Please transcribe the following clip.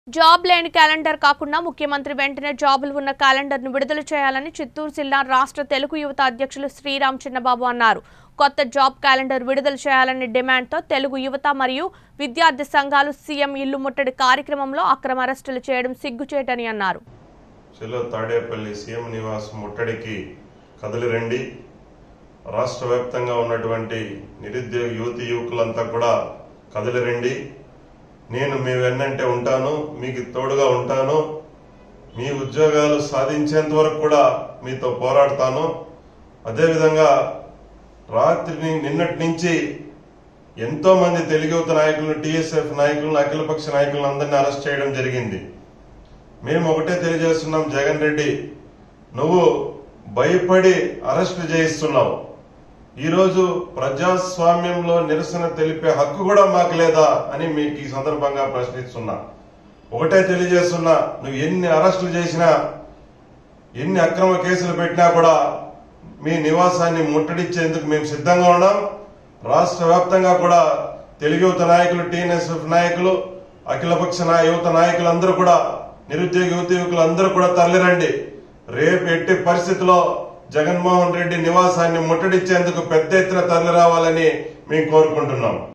job లేని calendar కాకుండా ముఖ్యమంత్రి వెంటనే జాబులు ఉన్న క్యాలెండర్ను విడుదల చేయాలని చిత్తూరు జిల్లా రాష్ట్ర తెలుగు యువత అధ్యక్షులు శ్రీరామ్ చిన్నబాబు అన్నారు కొత్త జాబ్ క్యాలెండర్ విడుదల చేయాలనే డిమాండ్తో తెలుగు యువత మరియు విద్యార్థి సంఘాలు సీఎం ఇల్లు ముట్టడి కార్యక్రమంలో అక్రమ అరెస్టులు చేయడం సిగ్గుచేటని అన్నారు చెలో తాడేపల్లి సీఎం నివాస్ ముట్టడికి కదిలి రండి రాష్ట్ర వ్యాప్తంగా ఉన్నటువంటి నిరుద్యోగ యువతి యువకులంతా కూడా కదిలి రండి నేను మీ వెన్నంటే ఉంటాను మీకు తోడుగా ఉంటాను మీ ఉద్యోగాలు సాధించేంత వరకు కూడా మీతో పోరాడతాను అదేవిధంగా రాత్రి నిన్నటి నుంచి ఎంతో మంది తెలుగు యువత నాయకులను టీఎస్ఎఫ్ నాయకులను అఖిలపక్ష నాయకులను అందరినీ అరెస్ట్ చేయడం జరిగింది మేము ఒకటే తెలియజేస్తున్నాం జగన్ రెడ్డి నువ్వు భయపడి అరెస్ట్ చేయిస్తున్నావు ఈరోజు ప్రజాస్వామ్యంలో నిరసన తెలిపే హక్కు కూడా మాకు లేదా అని మీకు ఈ సందర్భంగా ప్రశ్నిస్తున్నా ఒకటే తెలియజేస్తున్నా నువ్వు ఎన్ని అరెస్టులు చేసినా ఎన్ని అక్రమ కేసులు పెట్టినా కూడా మీ నివాసాన్ని ముట్టడిచ్చేందుకు మేము సిద్ధంగా ఉన్నాం రాష్ట్ర వ్యాప్తంగా కూడా తెలుగు యువత నాయకులు టీఎన్ఎస్ఎఫ్ నాయకులు అఖిలపక్ష నా- యువత నాయకులందరూ కూడా నిరుద్యోగ యువత యువకులు అందరూ కూడా తరలిరండి రేపు ఎట్టి పరిస్థితిలో జగన్మోహన్ రెడ్డి నివాసాన్ని ముట్టడిచ్చేందుకు పెద్ద ఎత్తున తరలి రావాలని మేము కోరుకుంటున్నాం